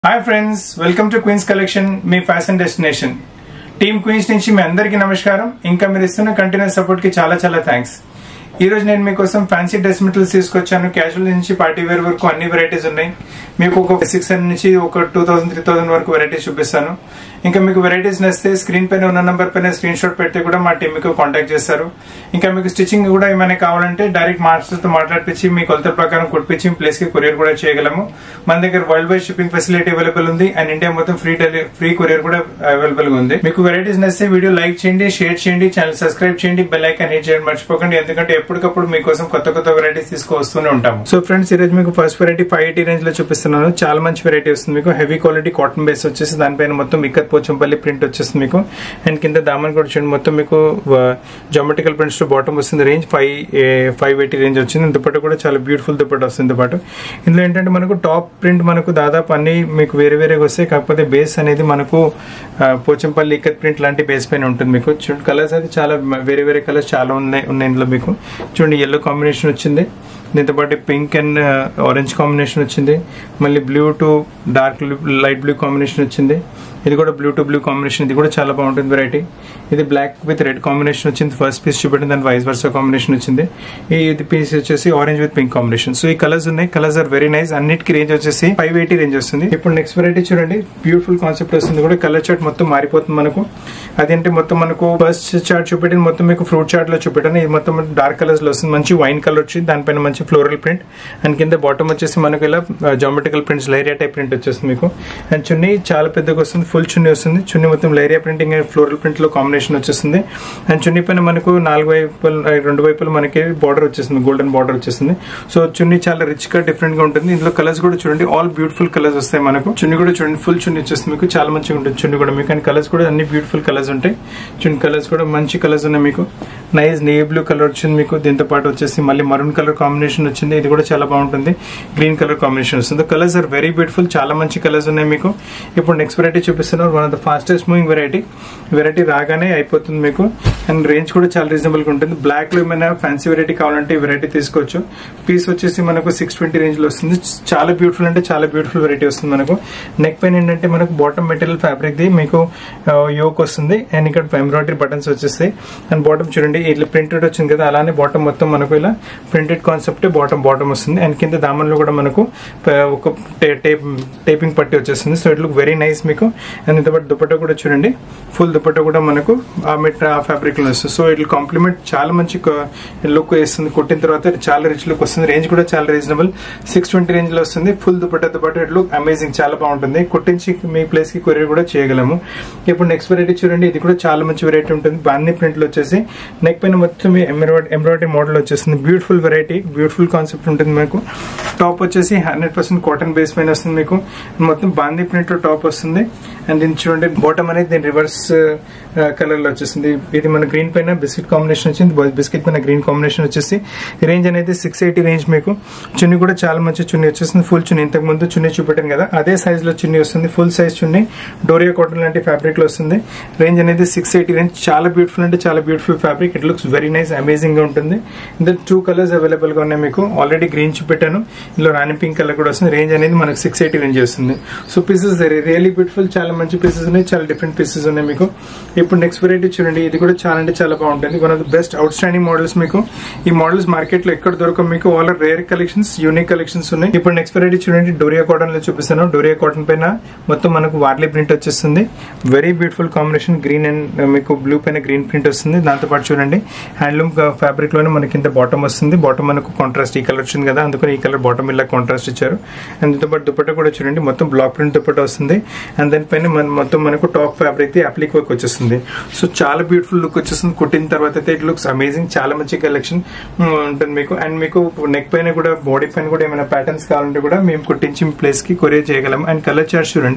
hi friends welcome to queens collection మీ fashion destination team queens నుంచి మీ అందరికీ నమస్కారం ఇంకా మీరు ఇస్తున్న కంటిన్యూస్ సపోర్ట్ కి చాలా చాలా థ్యాంక్స్ ఈ రోజు నేను మీకోసం ఫ్యాన్సీ డ్రెస్ మెటీరియల్స్ తీసుకొచ్చాను క్యాజువల్ నుంచి పార్టీ వేర్ వరకు అన్ని వెరైటీస్ ఉన్నాయి మీకు ఒక సిక్స్ హండ్రెడ్ నుంచి ఒక టూ థౌసండ్ త్రీ థౌసండ్ వరకు వెరైటీస్ చూపిస్తాను ఇంకా మీకు వెరైటీస్ నచ్చితే స్క్రీన్ పైన ఉన్న నంబర్ పైన స్క్రీన్ షాట్ పెడితే కూడా మా టీం మీకు కాంటాక్ట్ చేస్తారు ఇంకా మీకు స్టిచ్చింగ్ కూడా ఏమైనా కావాలంటే డైరెక్ట్ మాస్టర్స్ తో మాట్లాడిపించి మీ కొలత ప్రకారం కుట్టించి ప్లేస్ కి కొరియర్ కూడా చేయగలము మన దగ్గర world wide shipping facility available ఉంది అండ్ ఇండియా మొత్తం ఫ్రీ డెలి ఫ్రీ కొరియర్ కూడా అవైలబుల్ గా ఉంది మీకు వెరైటీస్ నచ్చితే వీడియో లైక్ చేయండి షేర్ చేయండి ఛానల్ సబ్స్క్రైబ్ చేయండి బెల్ ఐకాన్ హిట్ చేయండి మర్చిపోకండి ఎందుకంటే ఎప్పటికప్పుడు మీకోసం కొత్త కొత్త వెరైటీస్ తీసుకువస్తూనే ఉంటాము సో ఫ్రెండ్స్ ఈ రోజు మీకు first variety five eighty range లో చూపిస్తున్నాను చాలా మంచి వెరైటీ వస్తుంది మీకు హెవీ క్వాలిటీ కాటన్ బేస్ వచ్చేసి దానిపైన మొత్తం ఇక్కత్ పోచంపల్లి ప్రింట్ వచ్చేస్తుంది మీకు అండ్ కింద దామన్ కూడా చూడండి మొత్తం మీకు జోమెటికల్ ప్రింట్స్ తో బాటమ్ వస్తుంది range five five eighty range వచ్చింది దుపట్ట కూడా చాలా బ్యూటిఫుల్ దుపట్ట వస్తుంది పాటు ఇందులో ఏంటంటే మనకు టాప్ ప్రింట్ మనకు దాదాపు అన్ని మీకు వేరే వేరేగా వస్తాయి కాకపోతే బేస్ అనేది మనకు ఆ, పోచంపల్లి ఇక్కత్ ప్రింట్ లాంటి బేస్ పైన ఉంటుంది మీకు చూడండి కలర్స్ అయితే చాలా వేరే వేరే కలర్స్ చాలా ఉన్నాయి ఉన్నాయి ఇందులో మీకు చూడండి ఎల్లో కాంబినేషన్ వచ్చింది దీంతో పాటు పింక్ అండ్ ఆరెంజ్ కాంబినేషన్ వచ్చింది మళ్ళీ blue to dark light blue combination వచ్చింది ఇది కూడా బ్లూ టు బ్లూ కాంబినేషన్ ఇది కూడా చాలా బాగుంటుంది వెరైటీ ఇది బ్లాక్ విత్ రెడ్ కాంబినేషన్ వచ్చింది ఫస్ట్ పీస్ చూపెట్టింది దాని వైస్ వర్సా కాంబినేషన్ వచ్చింది ఈ ఇది పీస్ వచ్చేసి orange with pink combination so ఈ కలర్స్ ఉన్నాయి కలర్స్ ఆర్ వెరీ నైస్ అన్నిటికి రేంజ్ వచ్చేసి ఫైవ్ ఎయిటీ రేంజ్ వస్తుంది ఇప్పుడు నెక్స్ట్ వెరైటీ చూడండి బ్యూటిఫుల్ కాన్సెప్ట్ వస్తుంది కూడా కలర్ చార్ట్ మొత్తం మారిపోతుంది మనకు అదేంటి మొత్తం మనకు ఫస్ట్ చార్ట్ చూపెట్టింది మొత్తం మీకు ఫ్రూట్ చార్ట్ లో చూపెట్టాను ఇది మొత్తం డార్క్ కలర్స్ లో వస్తుంది మంచి వైన్ కలర్ వచ్చింది దానిపైన మంచి ఫ్లోరల్ ప్రింట్ అండ్ కింద బాటమ్ వచ్చేసి మనకు ఇలా geometrical prints leheriya type print వచ్చేస్తుంది మీకు అండ్ చున్నీ చాలా పెద్దగా వస్తుంది ఫుల్ చున్నీ వస్తుంది చున్నీ మొత్తం leheriya printing and floral print లో కాంబినేషన్ వచ్చేస్తుంది అండ్ చున్నీ పైన మనకు నాలుగు వైపులు రెండు వైపులు మనకి బార్డర్ వచ్చేస్తుంది గోల్డెన్ బార్డర్ వచ్చేస్తుంది సో చున్నీ చాలా రిచ్ గా డిఫరెంట్ గా ఉంటుంది ఇందులో కలర్స్ కూడా చూడండి ఆల్ బ్యూటిఫుల్ కలర్స్ వస్తాయి మనకు చున్నీ కూడా చూడండి ఫుల్ చున్నీ వచ్చేస్తుంది మీకు చాలా మంచిగా ఉంటుంది చున్నీ కూడా మీకు అండ్ కలర్స్ కూడా అన్ని బ్యూటిఫుల్ కలర్స్ ఉంటాయి చున్నీ కలర్స్ కూడా మంచి కలర్స్ ఉన్నాయి మీకు నైస్ నేవీ బ్లూ కలర్ వచ్చింది మీకు దీంతో పాటు వచ్చేసి మళ్ళీ మరూన్ కలర్ కాంబినేషన్ వచ్చింది ఇది కూడా చాలా బాగుంటుంది గ్రీన్ కలర్ కాంబినేషన్ వస్తుంది కలర్స్ ఆర్ వెరీ బ్యూటిఫుల్ చాలా మంచి కలర్స్ ఉన్నాయి మీకు ఇప్పుడు నెక్స్ట్ వెరైటీ చూపిస్తున్నారు one of the fastest moving variety variety రాగానే అయిపోతుంది మీకు అండ్ రేంజ్ కూడా చాలా రీజనబుల్ గా ఉంటుంది బ్లాక్ లో ఏమైనా ఫ్యాన్సీ వెరైటీ కావాలంటే ఈ వెరైటీ తీసుకోవచ్చు పీస్ వచ్చేసి మనకు సిక్స్ ట్వంటీ రేంజ్ లో వస్తుంది చాలా బ్యూటిఫుల్ అంటే చాలా బ్యూటిఫుల్ వెరైటీ వస్తుంది మనకు నెక్ పైన ఏంటంటే మనకు బాటమ్ మెటీరియల్ ఫ్యాబ్రిక్ ది మీకు యోక్ వస్తుంది అండ్ ఇక్కడ ఎంబ్రాయిడరీ బటన్స్ వచ్చేస్తాయి అండ్ బాటమ్ చూడండి ఇట్లా ప్రింటెడ్ వచ్చింది కదా అలానే బాటమ్ మొత్తం మనకు ఇలా ప్రింటెడ్ కాన్సెప్ట్ బాటమ్ బాటమ్ వస్తుంది అండ్ కింద దామన్లో కూడా మనకు ప- ఒక టే- టేప్ టేపింగ్ పట్టి వచ్చేస్తుంది so it look very nice మీకు అండ్ ఇంత పాటు దుపట్టా కూడా చూడండి ఫుల్ దుపట్టా కూడా మనకు ఆ మెట్ ఆ ఫ్యాబ్రిక్ లో వస్తుంది సో ఇట్లా కాంప్లిమెంట్ చాలా మంచి లుక్ వేస్తుంది కుట్టిన తర్వాత ఇది చాలా రిచ్ లుక్ వస్తుంది రేంజ్ కూడా చాలా రీజనబుల్ సిక్స్ ట్వంటీ రేంజ్ లో వస్తుంది ఫుల్ దుపట్టాతో పాటు ఇట్ లుక్ అమేజింగ్ చాలా బాగుంటుంది కుట్టించి మీ ప్లేస్ కి కొరియర్ కూడా చేయగలము ఇప్పుడు నెక్స్ట్ వెరైటీ చూడండి ఇది కూడా చాలా మంచి వెరైటీ ఉంటుంది బాన్ని ప్రింట్ లో వచ్చేసి నెక్ పైన మొత్తం ఎంబ్రాయిడరీ ఎంబ్రాయిడరీ మోడల్ వచ్చేస్తుంది బ్యూటిఫుల్ వెరైటీ బ్యూటిఫుల్ కాన్సెప్ట్ ఉంటుంది మీకు టాప్ వచ్చేసి హండ్రెడ్ పర్సెంట్ కాటన్ బేస్ పైన వస్తుంది మీకు మొత్తం బాందీ ప్రింట్ టాప్ వస్తుంది అండ్ దీని చూడండి బాటమ్ అనేది దీని రివర్స్ కలర్ లో వచ్చేసింది ఇది మన గ్రీన్ పైన బిస్కెట్ కాంబినేషన్ వచ్చింది బిస్కెట్ పైన గ్రీన్ కాంబినేషన్ వచ్చేసి రేంజ్ అనేది సిక్స్ ఎయిటీ రేంజ్ మీకు చున్నీ కూడా చాలా మంచి చున్నీ వచ్చేస్తుంది ఫుల్ చున్నీ ఇంతకు ముందు చున్నీ చూపెట్టాను కదా అదే సైజ్ లో చున్నీ వస్తుంది full size chunni doria cotton లాంటి ఫ్యాబ్రిక్ లో వస్తుంది రేంజ్ అనేది సిక్స్ ఎయిటీ రేంజ్ చాలా బ్యూటిఫుల్ అంటే చాలా beautiful fabric it looks very nice amazing గా ఉంటుంది ఇందులో టూ కలర్స్ అవైలబుల్ గా ఉన్నాయి మీకు ఆల్రెడీ గ్రీన్ చూపెట్టాను ఇందులో రాణి పింక్ కలర్ కూడా వస్తుంది రేంజ్ అనేది మనకు సిక్స్ ఎయిటీ రేంజ్ వస్తుంది సో పీసెస్ రియలీ బ్యూటిఫుల్ చాలా మంచి పీసెస్ ఉన్నాయి చాలా డిఫరెంట్ పీసెస్ ఉన్నాయి మీకు ఇప్పుడు నెక్స్ట్ వెరైటీ చూడండి ఇది కూడా చాలా అంటే చాలా బాగుంటుంది one of the best outstanding models మీకు ఈ మోడల్స్ మార్కెట్ లో ఎక్కడ దొరకవు మీకు all rare collections unique collections ఉన్నాయి ఇప్పుడు నెక్స్ట్ వెరైటీ చూడండి డోరియా కాటన్ లో చూపిస్తాను డోరియా కాటన్ పైన మొత్తం మనకు వార్లీ ప్రింట్ వచ్చేస్తుంది very beautiful combination green and మీకు బ్లూ పైన గ్రీన్ ప్రింట్ వస్తుంది దాంతో పాటు చూడండి హ్యాండ్లూమ్ ఫ్యాబ్రిక్ లోనే మనకి ఇంత బాటమ్ వస్తుంది బాటమ్ మనకు కాంట్రాస్ట్ ఈ కలర్ వచ్చింది కదా అందుకని ఈ కలర్ బాటమ్ ఇలా కాంట్రాస్ట్ ఇచ్చారు అండ్ దీంతో పాటు దుపట్టా కూడా చూడండి మొత్తం బ్లాక్ ప్రింట్ దుపట్టా వస్తుంది అండ్ దానిపైన మన- మొత్తం మనకు టాప్ ఫ్యాబ్రిక్ ది అప్లిక్ వర్క్ వచ్చేస్తుంది సో చాలా బ్యూటిఫుల్ లుక్ వచ్చేస్తుంది కుట్టిన తర్వాత అయితే ఇట్ లుక్స్ అమేజింగ్ చాలా మంచి కలెక్షన్ ఉంటుంది మీకు అండ్ మీకు నెక్ పైన కూడా బాడీ పైన కూడా ఏమైనా ప్యాటర్న్స్ కావాలంటే కూడా మేము కుట్టించి మీ ప్లేస్ కి కొరియర్ చేయగలం అండ్ కలర్ చార్ట్ చూడండి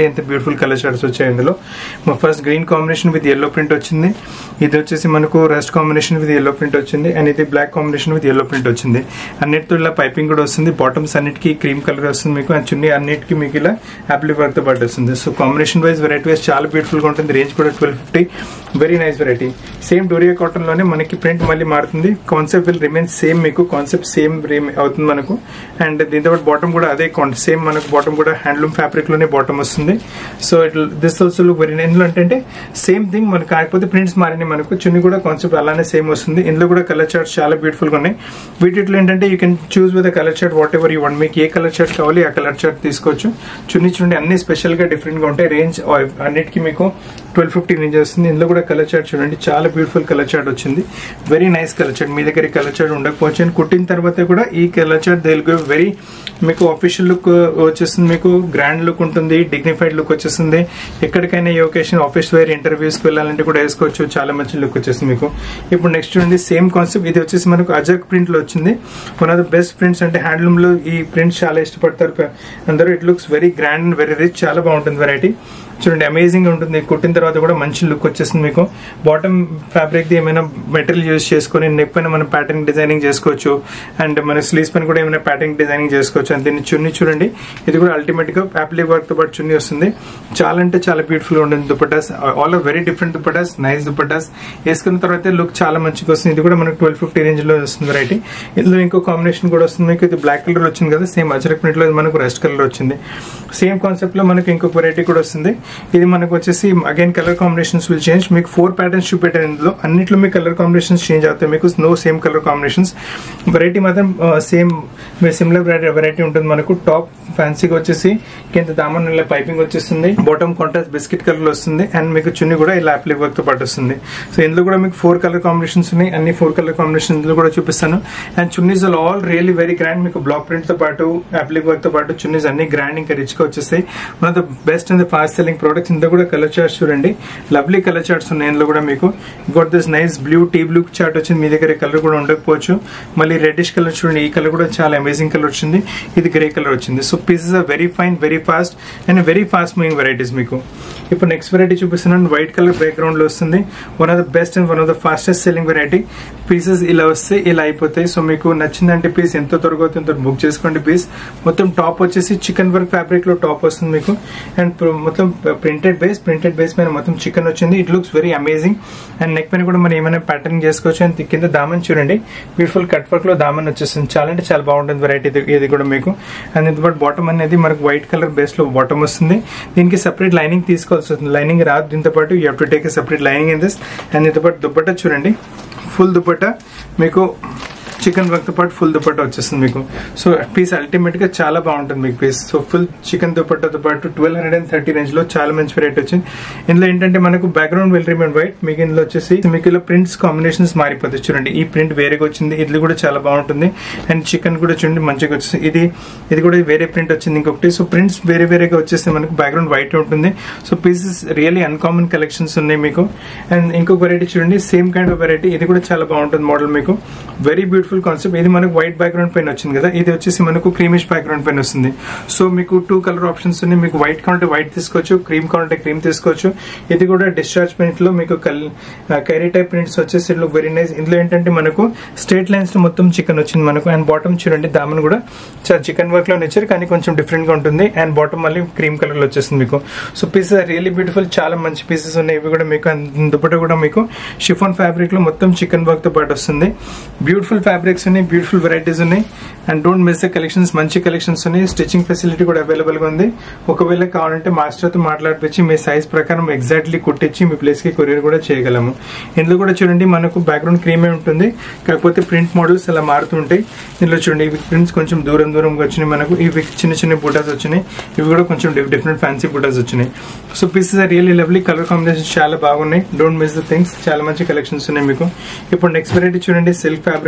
ఎంత బ్యూటిఫుల్ కలర్ షార్ట్స్ వచ్చాయి ఇందులో మా first green combination with yellow print వచ్చింది ఇది వచ్చేసి మనకు rest combination with yellow print వచ్చింది అండ్ ఇది black combination with yellow print వచ్చింది అన్నిటితో ఇలా పైపింగ్ కూడా వస్తుంది బాటమ్స్ అన్నిటికీ క్రీమ్ కలర్ వస్తుంది మీకు అండ్ చున్నీ అన్నిటికీ మీకు ఇలా యాప్లీ వర్క్ తో పాటు వస్తుంది so combination wise variety wise చాలా బ్యూటిఫుల్ గా ఉంటుంది రేంజ్ కూడా twelve fifty very nice variety same doria cotton లోనే మనకి ప్రింట్ మళ్ళీ మారుతుంది కాన్సెప్ట్ విల్ రిమైన్ సేమ్ మీకు కాన్సెప్ట్ సేమ్ అవుతుంది మనకు అండ్ దీంతో పాటు బాటమ్ కూడా అదే సేమ్ మనకు బాటమ్ కూడా హ్యాండ్లూమ్ ఫ్యాబ్రిక్ లోనే బాటమ్ వస్తుంది so it this also look very ఇందులో అంటే సేమ్ థింగ్ మనకు కాకపోతే ప్రింట్స్ మారినాయి మనకు చున్ని కూడా కాన్సెప్ట్ అలానే సేమ్ వస్తుంది ఇందులో కూడా కలర్ చార్ట్స్ చాలా బ్యూటిఫుల్ గా ఉన్నాయి వీటిలో ఏంటంటే you can choose with colour chart whatever you want మీకు ఏ కలర్ చార్ట్ కావాలి ఆ కలర్ చార్ట్ తీసుకోవచ్చు చున్ని చూడండి అన్ని స్పెషల్ గా డిఫరెంట్ గా ఉంటాయి రేంజ్ అన్నిటికీ మీకు ట్వెల్వ్ ఫిఫ్టీ రేంజ్ వస్తుంది ఇందులో కూడా కలర్ చార్ట్ చూడండి చాలా బ్యూటిఫుల్ కలర్ చార్ట్ వచ్చింది వెరీ నైస్ కలర్ చార్ట్ మీ దగ్గర కలర్ చార్ట్ ఉండకపోవచ్చు అని కుట్టిన తర్వాత కూడా ఈ కలర్ చార్ట్ తెలుగు వెరీ మీకు అఫీషియల్ లుక్ వచ్చేస్తుంది మీకు గ్రాండ్ లుక్ ఉంటుంది డిగ్నిఫైడ్ లుక్ వచ్చేస్తుంది ఎక్కడికైనా ఈ ఒకేషన్ ఆఫీస్ వేర్ ఇంటర్వ్యూస్ కి వెళ్ళాలంటే కూడా వేసుకోవచ్చు చాలా మంచి లుక్ వచ్చేస్తుంది మీకు ఇప్పుడు నెక్స్ట్ చూడండి సేమ్ కాన్సెప్ట్ ఇది వచ్చేసి మనకు అజక్ ప్రింట్ లో వచ్చింది one of the best prints అంటే హ్యాండ్లూమ్ లో ఈ ప్రింట్స్ చాలా ఇష్టపడతారు అందరూ it looks very grand and very rich చాలా బాగుంటుంది వెరైటీ చూడండి అమేజింగ్ ఉంటుంది కుట్టిన తర్వాత కూడా మంచి లుక్ వచ్చేస్తుంది మీకు బాటమ్ ఫ్యాబ్రిక్ ది ఏమైనా మెటీరియల్ యూస్ చేసుకొని నెక్ పైన మనం ప్యాటర్న్ డిజైనింగ్ చేసుకోవచ్చు అండ్ మన స్లీవ్స్ పైన కూడా ఏమైనా ప్యాటర్న్ డిజైనింగ్ చేసుకోవచ్చు అండ్ దీన్ని చున్ని చూడండి ఇది కూడా అల్టిమేట్ గా యాప్లీ వర్క్ తో పాటు చున్ని వస్తుంది చాలా అంటే చాలా బ్యూటిఫుల్ గా ఉంటుంది dupattas all are very different dupattas nice dupattas వేసుకున్న తర్వాత లుక్ చాలా మంచిగా వస్తుంది ఇది కూడా మనకు ట్వెల్వ్ ఫిఫ్టీ రేంజ్ లో వస్తుంది వెరైటీ ఇందులో ఇంకో కాంబినేషన్ కూడా వస్తుంది మీకు ఇది బ్లాక్ కలర్ వచ్చింది కదా సేమ్ అజరక్ ప్రింట్ లో మనకు రెస్ట్ కలర్ వచ్చింది సేమ్ కాన్సెప్ట్ లో మనకు ఇంకొక వెరైటీ కూడా వస్తుంది ఇది మనకు వచ్చేసి again colour combinations will change మీకు ఫోర్ ప్యాటర్న్స్ చూపెట్టారు ఇందులో అన్నిట్లో మీకు కలర్ కాంబినేషన్స్ చేంజ్ అవుతాయి మీకు no same colour combinations variety మాత్రం సేమ్ సిమిలర్ వెరైటీ ఉంటుంది మనకు టాప్ ఫ్యాన్సీగా వచ్చేసి కింద దామన్ ఇలా పైపింగ్ వచ్చేస్తుంది బాటమ్ కాంట్రాస్ట్ బిస్కెట్ కలర్ వస్తుంది అండ్ మీకు చున్ని కూడా ఇలా అప్లిక్ వర్క్ తో పాటు వస్తుంది సో ఇందులో కూడా మీకు ఫోర్ కలర్ కాంబినేషన్స్ ఉన్నాయి అన్ని ఫోర్ కలర్ కాంబినేషన్ ఇందులో కూడా చూపిస్తాను and chunnis all really very grand మీకు బ్లాక్ ప్రింట్ తో పాటు అప్లిక్ వర్క్ తో పాటు చున్నీస్ అన్ని గ్రాండ్ ఇంకా రిచ్ గా వచ్చేస్తాయి one of the best and fast selling products ఇందులో కూడా కలర్ చార్ట్స్ చూడండి లవ్లీ కలర్ చార్ట్స్ ఉన్నాయి ఇందులో కూడా మీకు got this nice blue tea blue chart వచ్చింది మీ దగ్గర కలర్ కూడా ఉండకపోవచ్చు మళ్ళీ రెడ్డిష్ కలర్ చూడండి ఈ కలర్ కూడా చాలా అమేజింగ్ కలర్ వచ్చింది ఇది గ్రే కలర్ వచ్చింది so pieces are very fine very fast and very fast moving varieties మీకు ఇప్పుడు నెక్స్ట్ వెరైటీ చూపిస్తున్నాను వైట్ కలర్ బ్యాక్గ్రౌండ్ లో వస్తుంది one of the best and one of the fastest selling variety pieces ఇలా వస్తే ఇలా అయిపోతాయి సో మీకు నచ్చిందంటే పీస్ ఎంత త్వరగా అవుతుందో బుక్ చేసుకోండి పీస్ మొత్తం టాప్ వచ్చేసి చికెన్ వర్క్ ఫ్యాబ్రిక్ లో టాప్ వస్తుంది మీకు అండ్ మొత్తం ప్రింటెడ్ బేస్ ప్రింటెడ్ బేస్ పైన మొత్తం చికెన్ వచ్చింది it looks very amazing and neck పైన కూడా మనం ఏమైనా ప్యాటర్న్ చేసుకోవచ్చు అండ్ కింద దామన్ చూడండి బ్యూటిఫుల్ కట్ వర్క్ లో దామన్ వచ్చేస్తుంది చాలా అంటే చాలా బాగుంటుంది వెరైటీ ఇది కూడా మీకు అండ్ ఇంత పాటు బాటమ్ అనేది మనకు వైట్ కలర్ బేస్ లో బాటమ్ వస్తుంది దీనికి సెపరేట్ లైనింగ్ తీసుకోవాల్సి వస్తుంది లైనింగ్ రాదు దీంతో పాటు you have to take separate lining in this and దీంతో పాటు దుప్పట్టా చూడండి ఫుల్ దుప్పట్టా మీకు చికెన్ వర్క్ తో పాటు ఫుల్ దుపట్టా వచ్చేస్తుంది మీకు సో పీస్ అల్టిమేట్ గా చాలా బాగుంటుంది మీకు పీస్ సో ఫుల్ చికెన్ దుపట్టాతో పాటు twelve hundred and thirty range లో చాలా మంచి వెరైటీ వచ్చింది ఇందులో ఏంటంటే మనకు బ్యాక్గ్రౌండ్ విల్ రిమైన్ వైట్ మీకు ఇందులో వచ్చేసి మీకు ఇలా ప్రింట్స్ కాంబినేషన్స్ మారిపోతాయి చూడండి ఈ ప్రింట్ వేరేగా వచ్చింది ఇది కూడా చాలా బాగుంటుంది అండ్ చికెన్ కూడా చూడండి మంచిగా వచ్చింది ఇది ఇది కూడా వేరే ప్రింట్ వచ్చింది ఇంకొకటి సో ప్రింట్స్ వేరే వేరేగా వచ్చేస్తే మనకు బ్యాక్గ్రౌండ్ వైట్ ఉంటుంది so pieces really uncommon collections ఉన్నాయి మీకు అండ్ ఇంకొక వెరైటీ చూడండి సేమ్ కైండ్ ఆఫ్ వెరైటీ ఇది కూడా చాలా బాగుంటుంది మోడల్ మీకు వెరీ బ్యూటిఫుల్ కాన్సెప్ట్ ఇది మనకు వైట్ బ్యాక్గ్రౌండ్ పైన వచ్చింది కదా ఇది వచ్చేసి మనకు క్రీమిష్ బ్యాక్గ్రౌండ్ పైన వస్తుంది సో మీకు టూ కలర్ ఆప్షన్స్ ఉన్నాయి మీకు వైట్ కావాలంటే వైట్ తీసుకోవచ్చు క్రీమ్ కావాలంటే క్రీమ్ తీసుకోవచ్చు ఇది కూడా డిశ్చార్జ్ ప్రింట్ లో మీకు కైరీ టైప్ ప్రింట్స్ వచ్చేసి లుక్ వెరీ నైస్ ఇందులో ఏంటంటే మనకు స్ట్రేట్ లైన్స్ లో మొత్తం చికెన్ వచ్చింది మనకు అండ్ బాటమ్ చూడండి దామన్ కూడా చికెన్ వర్క్ లో ఇచ్చారు కానీ కొంచెం డిఫరెంట్ గా ఉంటుంది అండ్ బాటమ్ మళ్ళీ క్రీమ్ కలర్ లో వచ్చేస్తుంది మీకు సో పీసెస్ రియల్లీ బ్యూటిఫుల్ చాలా మంచి పీసెస్ ఉన్నాయి ఇవి కూడా మీకు దుపట్ట కూడా మీకు షిఫాన్ ఫ్యాబ్రిక్ లో మొత్తం చికెన్ వర్క్ తో పాటు వస్తుంది బ్యూటిఫుల్ ఫ్యాబ్రిక్స్ ఉన్నాయి బ్యూటిఫుల్ వెరైటీస్ ఉన్నాయి and don't miss the collections మంచి కలెక్షన్స్ ఉన్నాయి స్టిచ్చింగ్ ఫెసిలిటీ కూడా అవైలబుల్ గా ఉంది ఒకవేళ కావాలంటే మాస్టర్ తో మాట్లాడిపించి మీ సైజ్ ప్రకారం ఎగ్జాక్ట్లీ కుట్టించి మీ ప్లేస్ కి కొరియర్ కూడా చేయగలము ఇందులో కూడా చూడండి మనకు బ్యాక్గ్రౌండ్ క్రీమే ఉంటుంది కాకపోతే ప్రింట్ మోడల్స్ అలా మారుతూ ఉంటాయి ఇందులో చూడండి ఇవి ప్రింట్స్ కొంచెం దూరం దూరంగా వచ్చినాయి మనకు ఇవి చిన్న చిన్న బుటాస్ వచ్చినాయి ఇవి కూడా కొంచెం డిఫరెంట్ ఫ్యాన్సీ బుటాస్ వచ్చినాయి so pieces are really lovely colour combination చాలా బాగున్నాయి డోంట్ మిస్ ద థింగ్స్ చాలా మంచి కలెక్షన్స్ ఉన్నాయి మీకు ఇప్పుడు నెక్స్ట్ వెరైటీ చూడండి సిల్క్ ఫ్యాబ్రిక్ లో మీకు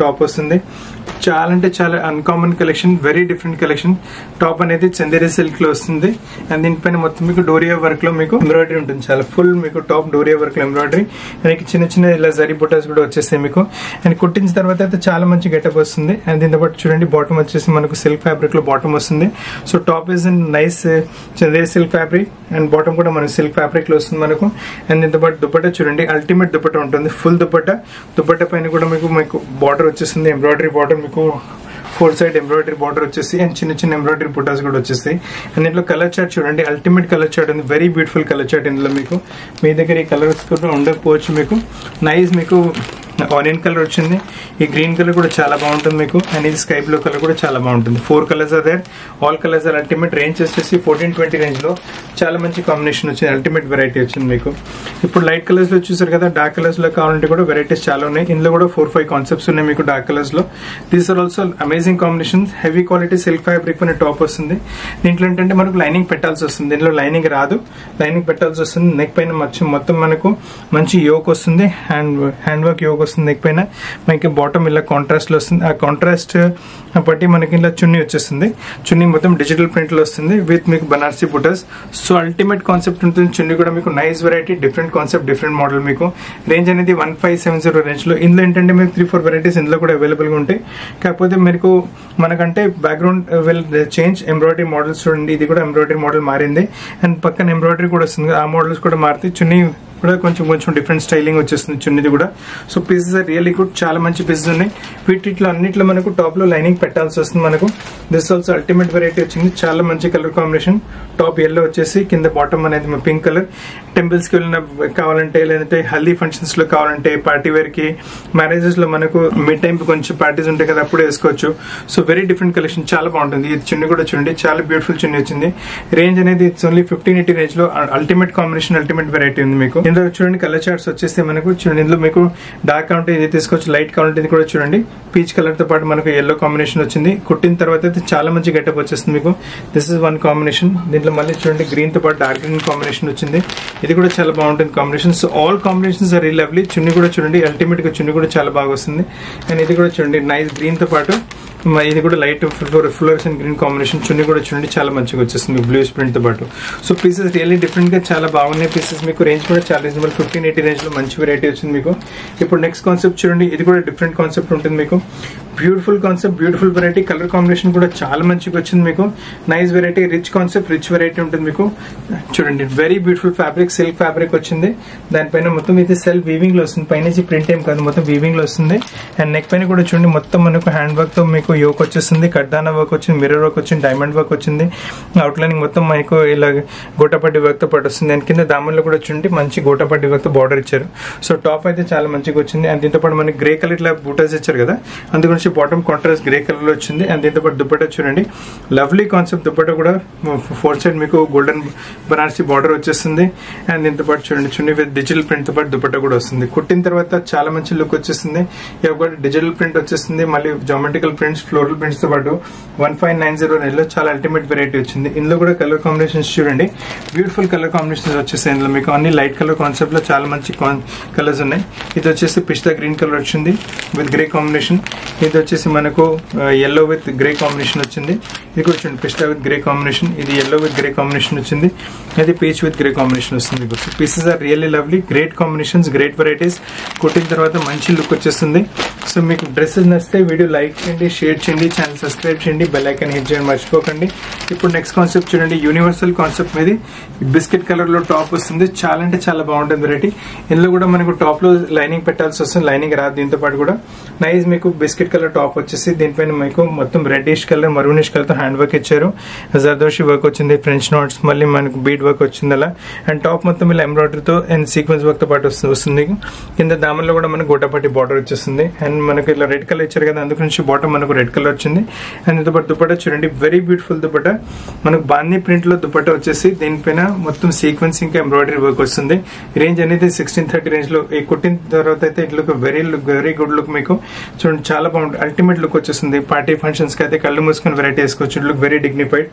టాప్ వస్తుంది చాలా అంటే చాలా uncommon collection very different collection top అనేది చందేరి సిల్క్ లో వస్తుంది అండ్ దీనిపైన మొత్తం మీకు డోరియా వర్క్ లో మీకు ఎంబ్రాయిడరీ ఉంటుంది చాలా ఫుల్ మీకు టాప్ డోరియా వర్క్ లో ఎంబ్రాయిడరీ అండ్ చిన్న చిన్న ఇలా జరీ బుటాస్ కూడా వచ్చేస్తాయి మీకు అండ్ కుట్టించిన తర్వాత అయితే చాలా మంచి గెటప్ వస్తుంది అండ్ దీంతో పాటు చూడండి బాటమ్ వచ్చేసి మనకు సిల్క్ ఫ్యాబ్రిక్ లో బాటమ్ వస్తుంది so top is in nice Chanderi silk fabric and bottom కూడా మనకు సిల్క్ ఫ్యాబ్రిక్ లో వస్తుంది మనకు అండ్ దీంతో పాటు దుపట్టా చూడండి అల్టిమేట్ దుపట్టా ఉంటుంది ఫుల్ దుపట్టా దుపట్టా పైన కూడా మీకు మీకు బార్డర్ వచ్చేస్తుంది ఎంబ్రాయిడరీ బార్డర్ మీకు ఫోర్ సైడ్ ఎంబ్రాయిడరీ బార్డర్ వచ్చేసి అండ్ చిన్న చిన్న ఎంబ్రాయిడరీ బుటాస్ కూడా వచ్చేస్తాయి అండ్ ఇందులో కలర్ చార్ట్ చూడండి అల్టిమేట్ కలర్ చార్ట్ ఉంది వెరీ బ్యూటిఫుల్ కలర్ చార్ట్ ఇందులో మీకు మీ దగ్గర ఈ కలర్స్ కూడా ఉండకపోవచ్చు మీకు నైస్ మీకు ఆనియన్ కలర్ వచ్చింది ఈ గ్రీన్ కలర్ కూడా చాలా బాగుంటుంది మీకు అండ్ ఇది స్కై బ్లూ కలర్ కూడా చాలా బాగుంటుంది four colours are there all colours are ultimate range వచ్చేసి ఫోర్టీన్ ట్వంటీ రేంజ్ లో చాలా మంచి కాంబినేషన్ వచ్చింది అల్టిమేట్ వెరైటీ వచ్చింది మీకు ఇప్పుడు లైట్ కలర్స్ లో చూసారు కదా డార్క్ కలర్స్ లో కావాలంటే కూడా వెరైటీస్ చాలా ఉన్నాయి ఇందులో కూడా ఫోర్ ఫైవ్ కాన్సెప్ట్స్ ఉన్నాయి మీకు డార్క్ కలర్స్ లో these are also amazing combination heavy quality silk fabric అనే టాప్ వస్తుంది దీంట్లో ఏంటంటే మనకు లైనింగ్ పెట్టాల్సి వస్తుంది దీంట్లో లైనింగ్ రాదు లైనింగ్ పెట్టాల్సి వస్తుంది నెక్ పైన మొత్తం మొత్తం మనకు మంచి యోక్ వస్తుంది హ్యాండ్ హ్యాండ్ వర్క్ యోక్ వస్తుంది నెక్ పైన మనకి బాటమ్ ఇలా కాంట్రాస్ట్ లో వస్తుంది ఆ కాంట్రాస్ట్ బట్టి మనకి ఇలా చున్నీ వచ్చేస్తుంది చున్నీ మొత్తం డిజిటల్ ప్రింట్ లో వస్తుంది విత్ మీకు బనార్సీ బుటస్ సో అల్టిమేట్ కాన్సెప్ట్ ఉంటుంది చున్నీ కూడా మీకు nice variety different concept different model మీకు రేంజ్ అనేది one five seven zero range లో ఇందులో ఏంటంటే మీకు త్రీ ఫోర్ వెరైటీస్ ఇందులో కూడా అవైలబుల్ గా ఉంటాయి కాకపోతే మీకు మనకంటే background will change embroidery models చూడండి ఇది కూడా ఎంబ్రాయిడరీ మోడల్ మారింది అండ్ పక్కన ఎంబ్రాయిడరీ కూడా వస్తుంది ఆ మోడల్స్ కూడా మారుతాయి చున్నీ కూడా కొంచెం కొంచెం డిఫరెంట్ స్టైలింగ్ వచ్చేస్తుంది చున్నీది కూడా so pieces are really good చాలా మంచి పీసెస్ ఉన్నాయి వీటిలో అన్నిట్లో మనకు టాప్ లో లైనింగ్ పెట్టాల్సి వస్తుంది మనకు దిస్ ఆల్సో అల్టిమేట్ వెరైటీ వచ్చింది చాలా మంచి కలర్ కాంబినేషన్ టాప్ ఎల్లో వచ్చేసి కింద బాటమ్ అనేది పింక్ కలర్ టెంపుల్స్ కి వెళ్ళిన కావాలంటే లేదంటే హల్దీ ఫంక్షన్స్ లో కావాలంటే పార్టీ వేర్ కి మ్యారేజెస్ లో మనకు మిడ్ టైం కొంచెం పార్టీస్ ఉంటాయి కదా అప్పుడు వేసుకోవచ్చు సో వెరీ డిఫరెంట్ కలెక్షన్ చాలా బాగుంటుంది ఇది చున్నీ కూడా చూడండి చాలా బ్యూటిఫుల్ చున్నీ వచ్చింది రేంజ్ అనేది it's only fifteen eighty range లో అల్టిమేట్ కాంబినేషన్ అల్టిమేట్ వెరైటీ ఉంది మీకు ఇందులో చూడండి కలర్ చార్ట్స్ వచ్చేస్తే మనకు చూడండి ఇందులో మీకు డార్క్ కావాలంటే ఇది తీసుకోవచ్చు లైట్ కావాలంటే ఇది కూడా చూడండి పీచ్ కలర్ తో పాటు మనకు ఎల్లో కాంబినేషన్ వచ్చింది కుట్టిన తర్వాత అయితే చాలా మంచి గెటప్ వచ్చేస్తుంది మీకు దిస్ ఇస్ వన్ కాంబినేషన్ దీంట్లో మళ్ళీ చూడండి గ్రీన్ తో పాటు డార్క్ గ్రీన్ కాంబినేషన్ వచ్చింది ఇది కూడా చాలా బాగుంటుంది combination so all combinations are lovely chunni కూడా చూడండి అల్టిమేట్ గా చున్ని కూడా చాలా బాగా వస్తుంది అండ్ ఇది కూడా చూడండి నైస్ గ్రీన్ తో పాటు మ- ఇది కూడా light fluorescent green combination chunni కూడా చూడండి చాలా మంచిగా వచ్చేస్తుంది బ్లూ ప్రింట్ తో పాటు సో పీసెస్ రియల్లీ డిఫరెంట్ గా చాలా బాగున్నాయి పీసెస్ మీకు రేంజ్ కూడా చాలా రీజనబుల్ ఫిఫ్టీన్ ఎయిటీ రేంజ్ లో మంచి వెరైటీ వచ్చింది మీకు ఇప్పుడు నెక్స్ట్ కాన్సెప్ట్ చూడండి ఇది కూడా డిఫరెంట్ కాన్సెప్ట్ ఉంటుంది మీకు beautiful concept beautiful variety colour combination కూడా చాలా మంచిగా వచ్చింది మీకు nice variety rich concept rich variety ఉంటుంది మీకు చూడండి very beautiful fabric silk fabric వచ్చింది దానిపైన మొత్తం ఇది సెల్ఫ్ వీవింగ్ లో వస్తుంది పైన ప్రింట్ ఏం కాదు మొత్తం వీవింగ్ లో వస్తుంది అండ్ నెక్ పైన కూడా చూడండి మొత్తం మనకు హ్యాండ్ వర్క్ తో మీకు యోక్ వచ్చేస్తుంది కడ్డానా వర్క్ వచ్చింది మిర్రర్ వర్క్ వచ్చింది డైమండ్ వర్క్ వచ్చింది అవుట్ లైనింగ్ మొత్తం మనకు ఇలా గోటపట్టి వర్క్ తో పాటు వస్తుంది దాని కింద దామన్లో కూడా చూడండి మంచి గోటపట్టి వర్క్ తో బార్డర్ ఇచ్చారు సో టాప్ అయితే చాలా మంచిగా వచ్చింది అండ్ దీంతో పాటు మనకి గ్రే కలర్ ఇట్లా బూటాస్ ఇచ్చారు కదా అందుగురించి బాటమ్ కాంట్రాస్ట్ గ్రే కలర్ లో వచ్చింది అండ్ దీంతో పాటు దుప్పట చూడండి లవ్లీ కాన్సెప్ట్ దుప్పట కూడా ఫోర్ సైడ్ మీకు గోల్డెన్ బనారసి బార్డర్ వచ్చేస్తుంది అండ్ దీంతో పాటు చూడండి చున్నీ విత్ డిజిటల్ ప్రింట్ తో పాటు దుప్పట కూడా వస్తుంది కుట్టిన తర్వాత చాలా మంచి లుక్ వచ్చేస్తుంది ఇవి కూడా డిజిటల్ ప్రింట్ వచ్చేస్తుంది మళ్ళీ జామెట్రికల్ ప్రింట్స్ ఫ్లోరల్ ప్రింట్స్ తో పాటు వన్ ఫైవ్ నైన్ జీరో నెలలో చాలా అల్టిమేట్ వెరైటీ వచ్చింది ఇందులో కూడా కలర్ కాంబినేషన్స్ చూడండి బ్యూటిఫుల్ కలర్ కాంబినేషన్స్ వచ్చేసాయి ఇందులో మీకు అన్ని లైట్ కలర్ కాన్సెప్ట్ లో చాలా మంచి కలర్స్ ఉన్నాయి ఇది వచ్చేసి పిస్తా గ్రీన్ కలర్ వచ్చింది విత్ గ్రే కాంబినేషన్ ఇది వచ్చేసి మనకు ఎల్లో విత్ గ్రే కాంబినేషన్ వచ్చింది ఇది కూడా చూడండి పిస్తా విత్ గ్రే కాంబినేషన్ ఇది ఎల్లో విత్ గ్రే కాంబినేషన్ వచ్చింది ఇది పీచ్ విత్ గ్రే కాంబినేషన్ వస్తుంది మీకు pieces are really lovely great combinations great varieties కుట్టిన తర్వాత మంచి లుక్ వచ్చేస్తుంది సో మీకు డ్రెస్సెస్ నచ్చితే వీడియో లైక్ చేయండి షేర్ చేయండి ఛానల్ సబ్స్క్రైబ్ చేయండి బెల్ ఐకాన్ హిట్ చేయండి మర్చిపోకండి ఇప్పుడు నెక్స్ట్ కాన్సెప్ట్ చూడండి యూనివర్సల్ కాన్సెప్ట్ మీద బిస్కెట్ కలర్ లో టాప్ వస్తుంది చాలా అంటే చాలా బాగుంటుంది వెరైటీ ఇందులో కూడా మనకు టాప్ లో లైనింగ్ పెట్టాల్సి వస్తుంది లైనింగ్ రాదు దీంతో పాటు కూడా నైస్ మీకు బిస్కెట్ కలర్ టాప్ వచ్చేసి దీనిపైన మీకు మొత్తం రెడ్డిష్ కలర్ మరూనిష్ కలర్ తో హ్యాండ్ వర్క్ ఇచ్చారు జర్దోషి వర్క్ వచ్చింది ఫ్రెంచ్ నోట్స్ మళ్ళీ మనకు బీడ్ వర్క్ వచ్చింది అలా అండ్ టాప్ మొత్తం ఇలా ఎంబ్రాయిడరీ తో అండ్ సీక్వెన్స్ వర్క్ తో పాటు వస్తు- వస్తుంది కింద దామన్లో కూడా మనకు గోటపట్టి బార్డర్ వచ్చేస్తుంది అండ్ మనకు ఇలా రెడ్ కలర్ ఇచ్చారు కదా అందుకు నుంచి బాటమ్ మనకు రెడ్ కలర్ వచ్చింది అండ్ దీంతో పాటు దుపట్టా చూడండి వెరీ బ్యూటిఫుల్ దుపట్టా మనకు బాందీ ప్రింట్ లో దుపట్టా వచ్చేసి దీనిపైన మొత్తం సీక్వెన్స్ ఇంకా ఎంబ్రాయిడరీ వర్క్ వస్తుంది రేంజ్ అనేది సిక్స్టీన్ థర్టీ రేంజ్ లో ఈ కుట్టిన తర్వాత అయితే it look very look very good look మీకు చూడండి చాలా బాగుంటుంది అల్టిమేట్ లుక్ వచ్చేస్తుంది పార్టీ ఫంక్షన్స్ కి అయితే కళ్ళు మూసుకొని వెరైటీ వేసుకోవచ్చు లుక్ వెరీ డిగ్నిఫైడ్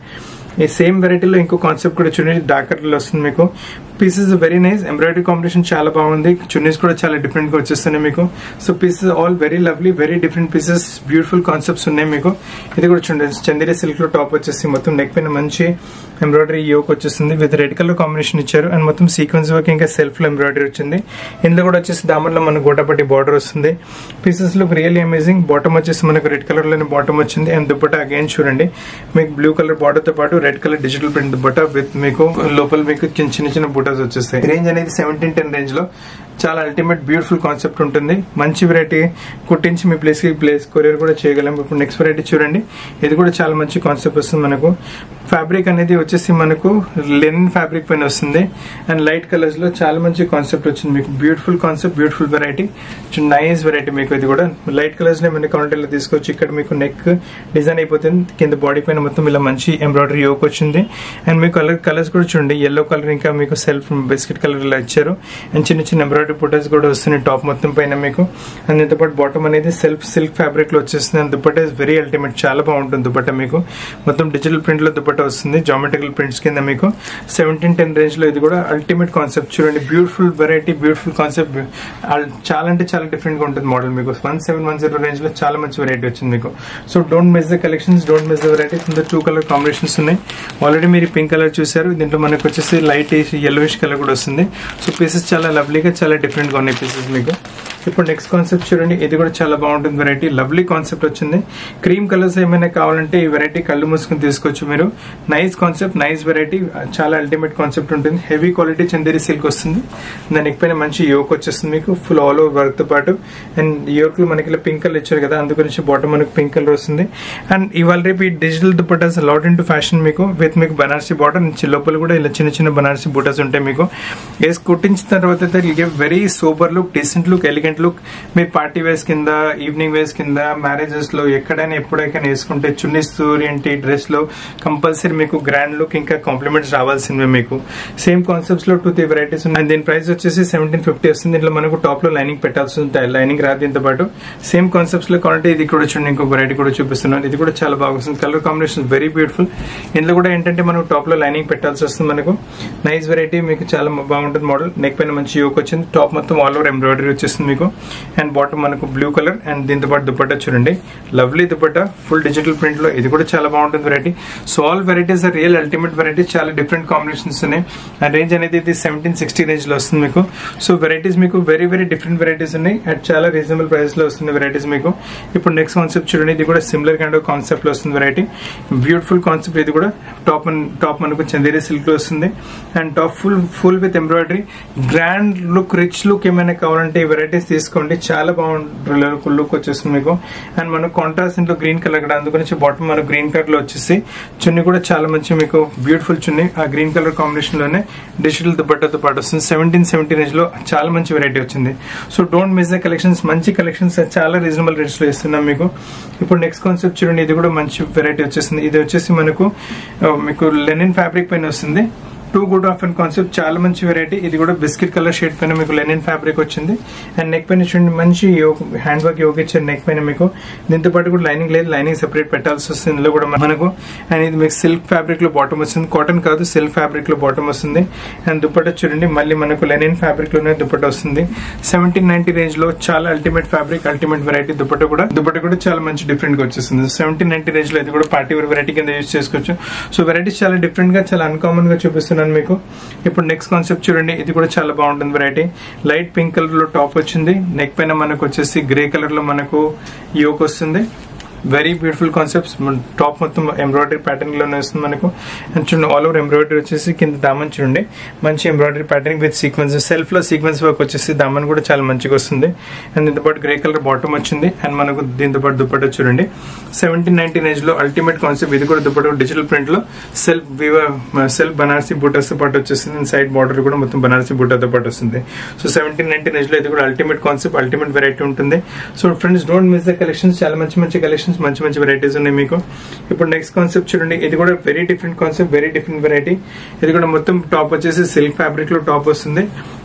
ఈ సేమ్ వెరైటీలో ఇంకో కాన్సెప్ట్ కూడా చూడండి డార్క్ కలర్ లో వస్తుంది మీకు pieces very nice embroidery combination చాలా బాగుంది చున్నీస్ కూడా చాలా డిఫరెంట్ గా వచ్చేస్తున్నాయి మీకు so pieces all very lovely very different pieces beautiful concepts ఉన్నాయి మీకు ఇది కూడా చూడండి చందేరి సిల్క్ లో టాప్ వచ్చేసి మొత్తం నెక్ పైన మంచి ఎంబ్రాయిడరీ యోక్ వచ్చేసింది విత్ రెడ్ కలర్ కాంబినేషన్ ఇచ్చారు అండ్ మొత్తం సీక్వెన్స్ వర్క్ ఇంకా సెల్ఫ్ లో ఎంబ్రాయిడరీ వచ్చింది ఇందులో కూడా వచ్చేసి దామర్లో మనకు గోటపట్టి బార్డర్ వస్తుంది pieces look really amazing bottom వచ్చేసి మనకు రెడ్ కలర్ లోని బాటమ్ వచ్చింది అండ్ దుప్పట అగైన్ చూడండి మీకు బ్లూ కలర్ బార్డర్ తో పాటు red colour digital print dupatta with మీకు లోపల మీకు చిన్న చిన్న చిన్న బూటాస్ వచ్చేస్తాయి రేంజ్ అనేది సెవెంటీన్ టెన్ రేంజ్ లో చాలా అల్టిమేట్ బ్యూటిఫుల్ కాన్సెప్ట్ ఉంటుంది మంచి వెరైటీ కుట్టించి మీ ప్లేస్ కి ప్లేస్ కొరియర్ కూడా చేయగలం ఇప్పుడు నెక్స్ట్ వెరైటీ చూడండి ఇది కూడా చాలా మంచి కాన్సెప్ట్ వస్తుంది మనకు ఫ్యాబ్రిక్ అనేది వచ్చేసి మనకు లెనిన్ ఫ్యాబ్రిక్ పైన వస్తుంది అండ్ లైట్ కలర్స్ లో చాలా మంచి కాన్సెప్ట్ వచ్చింది మీకు beautiful concept beautiful variety nice variety మీకు ఇది కూడా లైట్ కలర్స్ లో మన కౌంటర్ లో తీసుకొచ్చి ఇక్కడ మీకు నెక్ డిజైన్ అయిపోతుంది కింద బాడీ పైన మొత్తం ఇలా మంచి ఎంబ్రాయిడరీ యోక్ వచ్చింది అండ్ మీకు కలర్ కలర్స్ కూడా చూడండి ఎల్లో కలర్ ఇంకా మీకు సెల్ఫ్ బిస్కెట్ కలర్ ఇలా ఇచ్చారు అండ్ చిన్న చిన్న ఎంబ్రాయిడరీ పుటర్స్ కూడా వస్తున్నాయి టాప్ మొత్తం పైన మీకు అండ్ దీంతో పాటు బాటమ్ అనేది సెల్ఫ్ సిల్క్ ఫ్యాబ్రిక్ లో వచ్చేస్తుంది and dupatta is very ultimate చాలా బాగుంటుంది దుపట్టా మీకు మొత్తం డిజిటల్ ప్రింట్ లో దుపట్టా వస్తుంది జామెట్రికల్ ప్రింట్స్ కింద మీకు సెవెంటీన్ టెన్ రేంజ్ లో ఇది కూడా అల్టిమేట్ కాన్సెప్ట్ చూడండి బ్యూటిఫుల్ వెరైటీ బ్యూటిఫుల్ కాన్సెప్ట్ చాలా అంటే చాలా డిఫరెంట్ గా ఉంటుంది మోడల్ మీకు one seven one zero range లో చాలా మంచి వెరైటీ వచ్చింది మీకు so don't miss the collections don't miss the varieties ఇందులో టూ కలర్ కాంబినేషన్స్ ఉన్నాయి ఆల్రెడీ మీరు పింక్ కలర్ చూసారు దీంట్లో మనకు వచ్చేసి లైట్ ఎల్లోయిష్ కలర్ కూడా వస్తుంది సో పీసెస్ చాలా లవ్లీగా చాలా డిఫరెంట్ గా ఉన్నాయి పీసెస్ మీకు ఇప్పుడు నెక్స్ట్ కాన్సెప్ట్ చూడండి ఇది కూడా చాలా బాగుంటుంది వెరైటీ లవ్లీ కాన్సెప్ట్ వచ్చింది క్రీమ్ కలర్స్ ఏమైనా కావాలంటే ఈ వెరైటీ కళ్ళు మూసుకుని తీసుకోవచ్చు మీరు నైస్ కాన్సెప్ట్ నైస్ వెరైటీ చాలా అల్టిమేట్ కాన్సెప్ట్ ఉంటుంది హెవీ క్వాలిటీ చందేరి సిల్క్ వస్తుంది దాని నెక్ పైన మంచి యోక్ వచ్చేస్తుంది మీకు ఫుల్ ఆల్ ఓవర్ వర్క్ తో పాటు అండ్ యోక్ లో మనకి ఇలా పింక్ కలర్ ఇచ్చారు కదా అందు గురించి బాటమ్ మనకు పింక్ కలర్ వస్తుంది అండ్ ఇవాళ రేపు ఈ digital dupattas lot into fashion మీకు విత్ మీకు బనారసి బాటమ్ లోపల కూడా ఇలా చిన్న చిన్న బనారసి బూటాస్ ఉంటాయి మీకు వేసి కుట్టించిన తర్వాత very super look decent look elegant look మీరు పార్టీ వేస్ కింద ఈవినింగ్ వేస్ కింద మ్యారేజెస్ లో ఎక్కడైనా ఎప్పుడైనా వేసుకుంటే చున్నీస్ ఏంటి డ్రెస్ లో కంపల్సరీ మీకు గ్రాండ్ లుక్ ఇంకా కాంప్లిమెంట్స్ రావాల్సిందే మీకు సేమ్ కాన్సెప్ట్స్ లో టూ త్రీ వెరైటీస్ ఉన్నాయి దీని ప్రైస్ వచ్చేసి సెవెంటీన్ ఫిఫ్టీ వస్తుంది దీంట్లో మనకు టాప్ లో లైనింగ్ పెట్టాల్సి ఉంటుంది లైనింగ్ రాదు దీంతో పాటు సేమ్ కాన్సెప్ట్స్ లో కావాలంటే ఇది కూడా చూడండి ఇంకో వెరైటీ కూడా చూపిస్తున్నాను ఇది కూడా చాలా బాగా వస్తుంది కలర్ కాంబినేషన్ వెరీ బ్యూటిఫుల్ ఇందులో కూడా ఏంటంటే మనకు టాప్ లో లైనింగ్ పెట్టాల్సి వస్తుంది మనకు నైస్ వెరైటీ మీకు చాలా బాగుంటుంది మోడల్ నెక్ పైన మంచి యోక్ వచ్చింది టాప్ మొత్తం ఆల్ ఓవర్ ఎంబ్రాయిడరీ వచ్చేస్తుంది మీకు అండ్ బాటమ్ మనకు బ్లూ కలర్ అండ్ దీంతో పాటు దుపట్టా చూడండి lovely dupatta full digital print లో ఇది కూడా చాలా బాగుంటుంది variety so all varieties are real ultimate varieties చాలా డిఫరెంట్ కాంబినేషన్స్ ఉన్నాయి అండ్ రేంజ్ అనేది ఇది సెవెంటీన్ సిక్స్టీ రేంజ్ లో వస్తుంది మీకు సో వెరైటీస్ మీకు వెరీ వెరీ డిఫరెంట్ వెరైటీస్ ఉన్నాయి అట్ చాలా రీజనబుల్ ప్రైస్ లో వస్తుంది వెరైటీస్ మీకు ఇప్పుడు నెక్స్ట్ కాన్సెప్ట్ చూడండి ఇది కూడా సిమిలర్ కైండ్ ఆఫ్ కాన్సెప్ట్ లో వస్తుంది వెరైటీ బ్యూటిఫుల్ కాన్సెప్ట్ ఇది కూడా టాప్ టాప్ మనకు చందేరి సిల్క్ లో వస్తుంది and top full full with embroidery grand look rich look ఏమైనా కావాలంటే ఈ వెరైటీస్ తీసుకోండి చాలా బాగుంటుంది లుక్ వచ్చేస్తుంది మీకు అండ్ మనకు కాంట్రాస్ట్ ఇంట్లో గ్రీన్ కలర్ కూడా అందుగురించి బాటమ్ మనకు గ్రీన్ కలర్ లో వచ్చేసి చున్నీ కూడా చాలా మంచి మీకు బ్యూటిఫుల్ చున్నీ ఆ గ్రీన్ కలర్ కాంబినేషన్ లోనే డిజిటల్ దుపట్టాతో పాటు వస్తుంది సెవెంటీన్ సెవెంటీ రేంజ్ లో చాలా మంచి వెరైటీ వచ్చింది so don't miss the collections మంచి కలెక్షన్స్ చాలా రీజనబుల్ రేట్స్ లో ఇస్తున్నాం మీకు ఇప్పుడు నెక్స్ట్ కాన్సెప్ట్ చూడండి ఇది కూడా మంచి వెరైటీ వచ్చేసింది ఇది వచ్చేసి మనకు ఆ, మీకు లెనిన్ ఫ్యాబ్రిక్ పైన వస్తుంది too good of and concept చాలా మంచి వెరైటీ ఇది కూడా బిస్కెట్ కలర్ షేడ్ పైన మీకు లెనిన్ ఫ్యాబ్రిక్ వచ్చింది అండ్ నెక్ పైన చూడండి మంచి హ్యాండ్ వర్క్ యోగ ఇచ్చారు నెక్ పైన మీకు దీంతో పాటు కూడా లైనింగ్ లేదు లైనింగ్ సెపరేట్ పెట్టాల్సి వస్తుంది ఇందులో కూడా మనకు అండ్ ఇది మీకు సిల్క్ ఫ్యాబ్రిక్ లో బాటమ్ వస్తుంది కాటన్ కాదు సిల్క్ ఫ్యాబ్రిక్ లో బాటమ్ వస్తుంది అండ్ దుపట్టా చూడండి మళ్ళీ మనకు లెనిన్ ఫ్యాబ్రిక్ లోనే దుపట్టా వస్తుంది సెవెంటీన్ నైన్టీ రేంజ్ లో చాలా ultimate fabric ultimate variety dupatta కూడా దుపట్టా కూడా చాలా మంచి డిఫరెంట్ గా వచ్చేస్తుంది సెవెంటీన్ నైన్టీ రేంజ్ లో ఇది కూడా పార్టీ వేర్ వెరైటీ కింద యూజ్ చేసుకోవచ్చు సో వెరైటీస్ చాలా డిఫరెంట్ గా చాలా అన్కామన్ గా చూపిస్తున్నాను మీకు ఇప్పుడు నెక్స్ట్ కాన్సెప్ట్ చూడండి ఇది కూడా చాలా బాగుంటుంది వెరైటీ లైట్ పింక్ కలర్ లో టాప్ వచ్చింది నెక్ పైన మనకు వచ్చేసి గ్రే కలర్ లో మనకు యోక్ వస్తుంది వెరీ బ్యూటిఫుల్ కాన్సెప్ట్స్ టాప్ మొత్తం ఎంబ్రాయిడరీ ప్యాటర్న్ లోనే వస్తుంది మనకు అండ్ చూడండి ఆల్ ఓవర్ ఎంబ్రాయిడరీ వచ్చేసి కింద దామన్ చూడండి మంచి embroidery pattern with sequence self లో సీక్వెన్స్ వర్క్ వచ్చేసి దామన్ కూడా చాలా మంచిగా వస్తుంది అండ్ దీంతో పాటు గ్రే కలర్ బాటమ్ వచ్చింది అండ్ మనకు దీంతో పాటు దుపట్టా చూడండి సెవెంటీన్ నైన్టీన్ ఏజ్ లో అల్టిమేట్ కాన్సెప్ట్ ఇది కూడా దుపట్టా డిజిటల్ ప్రింట్ లో సెల్ఫ్ సెల్ఫ్ బనారసి బూటాస్ తో పాటు వచ్చేసింది సైడ్ బార్డర్ కూడా మొత్తం బనారసి బూటాతో పాటు వస్తుంది సో సెవెంటీన్ నైన్టీన్ ఏజ్ లో ఇది కూడా అల్టిమేట్ కాన్సెప్ట్ అల్టిమేట్ వెరైటీ ఉంటుంది so friends don't miss the collections చాలా మంచి మంచి కలెక్షన్స్ మంచి మంచి వెరైటీస్ ఉన్నాయి మీకు ఇప్పుడు నెక్స్ట్ కాన్సెప్ట్ చూడండి ఇది కూడా very different concept very different variety ఇది కూడా మొత్తం టాప్ వచ్చేసి సిల్క్ ఫ్యాబ్రిక్ లో టాప్ వస్తుంది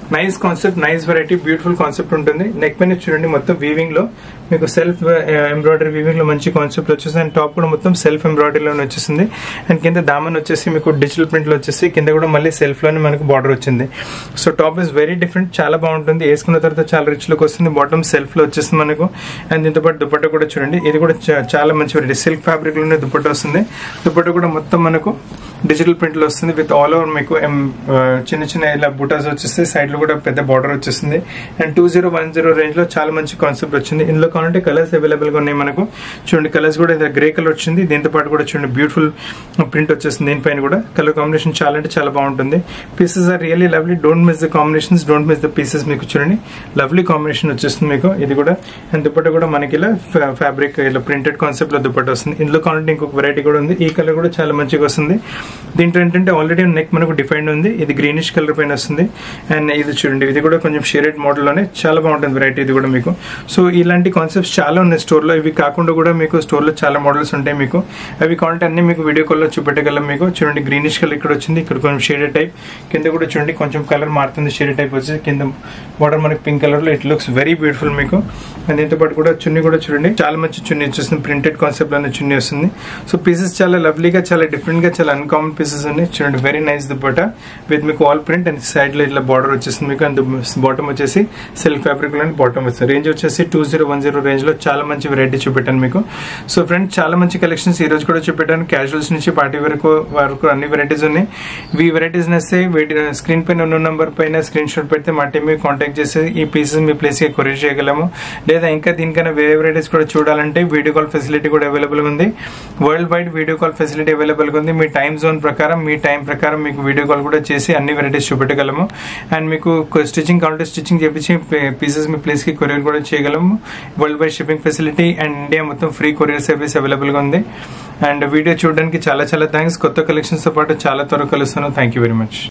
nice concept nice variety beautiful concept ఉంటుంది నెక్ పైన చూడండి మొత్తం వీవింగ్ లో మీకు సెల్ఫ్ ఎంబ్రాయిడరీ వీవింగ్ లో మంచి కాన్సెప్ట్ వచ్చేసి అండ్ టాప్ కూడా మొత్తం సెల్ఫ్ ఎంబ్రాయిడరీ లోనే వచ్చేసింది అండ్ కింద దామన్ వచ్చేసి మీకు డిజిటల్ ప్రింట్ లో వచ్చేసి కింద కూడా మళ్ళీ సెల్ఫ్ లోనే మనకు బార్డర్ వచ్చింది so top is very different చాలా బాగుంటుంది వేసుకున్న తర్వాత చాలా రిచ్ లుక్ వస్తుంది బాటమ్ సెల్ఫ్ లో వచ్చేస్తుంది మనకు అండ్ దీంతో పాటు దుపట్టా కూడా చూడండి ఇది కూడా చా- చాలా మంచి వెరైటీ సిల్క్ ఫ్యాబ్రిక్ లోనే దుపట్టా వస్తుంది దుపట్టా కూడా మొత్తం మనకు డిజిటల్ ప్రింట్ లో వస్తుంది విత్ ఆల్ ఓవర్ మీకు em, ఆ, చిన్న చిన్న ఇలా బుటాస్ వచ్చేస్తే సైడ్ లో కూడా పెద్ద బార్డర్ వచ్చేస్తుంది and two zero one zero range లో చాలా మంచి కాన్సెప్ట్ వచ్చింది ఇందులో కావాలంటే కలర్స్ అవైలబుల్ గా ఉన్నాయి మనకు చూడండి కలర్స్ కూడా గ్రే కలర్ వచ్చింది దీంతో పాటు కూడా చూడండి బ్యూటిఫుల్ ప్రింట్ వచ్చేస్తుంది దీనిపైన కూడా కలర్ కాంబినేషన్ చాలా అంటే చాలా బాగుంటుంది pieces are really lovely don't miss the combinations don't miss the pieces మీకు చూడండి లవ్లీ కాంబినేషన్ వచ్చేస్తుంది మీకు ఇది కూడా అండ్ దుపట్ట కూడా మనకి ఇలా ఫ్యాబ్రిక్ ఇలా ప్రింటెడ్ కాన్సెప్ట్ లో దుపట్ట వస్తుంది ఇందులో కావాలంటే ఇంకొక వెరైటీ కూడా ఉంది ఈ కలర్ కూడా చాలా మంచిగా వస్తుంది దీంట్లో ఏంటంటే ఆల్రెడీ నెక్ మనకు డిఫైన్డ్ ఉంది ఇది గ్రీనిష్ కలర్ పైన వస్తుంది అండ్ ఇది చూడండి ఇది కూడా కొంచెం షేడెడ్ మోడల్ లోనే చాలా బాగుంటుంది వెరైటీ ఇది కూడా మీకు సో ఇలాంటి కాన్సెప్ట్స్ చాలా ఉన్నాయి స్టోర్ లో ఇవి కాకుండా కూడా మీకు స్టోర్ లో చాలా మోడల్స్ ఉంటాయి మీకు అవి కావాలంటే అన్ని మీకు వీడియో కాల్ లో చూపెట్టగలం మీకు చూడండి గ్రీనిష్ కలర్ ఇక్కడ వచ్చింది ఇక్కడ కొంచెం షేడెడ్ టైప్ కింద కూడా చూడండి కొంచెం కలర్ మారుతుంది షేడెడ్ టైప్ వచ్చి కింద బార్డర్ మనకి పింక్ కలర్ లో ఇట్ లుక్స్ వెరీ బ్యూటిఫుల్ మీకు అండ్ దీంతో పాటు కూడా చున్నీ కూడా చూడండి చాలా మంచి చున్నీ వచ్చేస్తుంది ప్రింటెడ్ కాన్సెప్ట్ లోనే చున్నీ వస్తుంది సో పీసెస్ చాలా లవ్లీగా చాలా డిఫరెంట్ గా చాలా అన్కామన్ పీసెస్ ఉన్నాయి చూడండి వెరీ నైస్ దుపట్టా విత్ మీకు ఆల్ ప్రింట్ అండ్ సైడ్ లో ఇట్లా బార్డర్ వచ్చేస్తుంది మీకు అండ్ బాటమ్ వచ్చేసి సిల్క్ ఫ్యాబ్రిక్ లో బాటమ్ వస్తుంది రేంజ్ వచ్చేసి two zero one zero range లో చాలా మంచి వెరైటీ చూపెట్టాను మీకు సో ఫ్రెండ్స్ చాలా మంచి కలెక్షన్స్ ఈ రోజు కూడా చూపెట్టాను క్యాజువల్స్ నుంచి పార్టీ వరకు వరకు అన్ని వెరైటీస్ ఉన్నాయి ఈ వెరైటీస్ నస్తే స్క్రీన్ పైన ఉన్న నంబర్ పైన స్క్రీన్ షాట్ పెడితే మా టీమ్ మీకు కాంటాక్ట్ చేసి ఈ పీసెస్ మీ ప్లేస్ కి కొరియర్ చేయగలము లేదా ఇంకా దీనికన్నా వేరే వెరైటీస్ కూడా చూడాలంటే వీడియో కాల్ ఫెసిలిటీ కూడా అవైలబుల్ ఉంది world wide video call facility available ఉంది మీ టైం జోన్ ప్రకారం మీ టైం ప్రకారం మీకు వీడియో కాల్ కూడా చేసి అన్ని వెరైటీస్ చూపెట్టగలము అండ్ మీకు స్టిచ్చింగ్ కావాలంటే స్టిచ్చింగ్ చేపించి పీసెస్ మీ ప్లేస్ కి కొరియర్ కూడా చేయగలము world wide shipping facility and India మొత్తం ఫ్రీ కొరియర్ సర్వీస్ అవైలబుల్ గా ఉంది అండ్ వీడియో చూడడానికి చాలా చాలా థ్యాంక్స్ కొత్త కలెక్షన్స్ తో పాటు చాలా త్వరగా కలుస్తాను థ్యాంక్ యూ వెరీ మచ్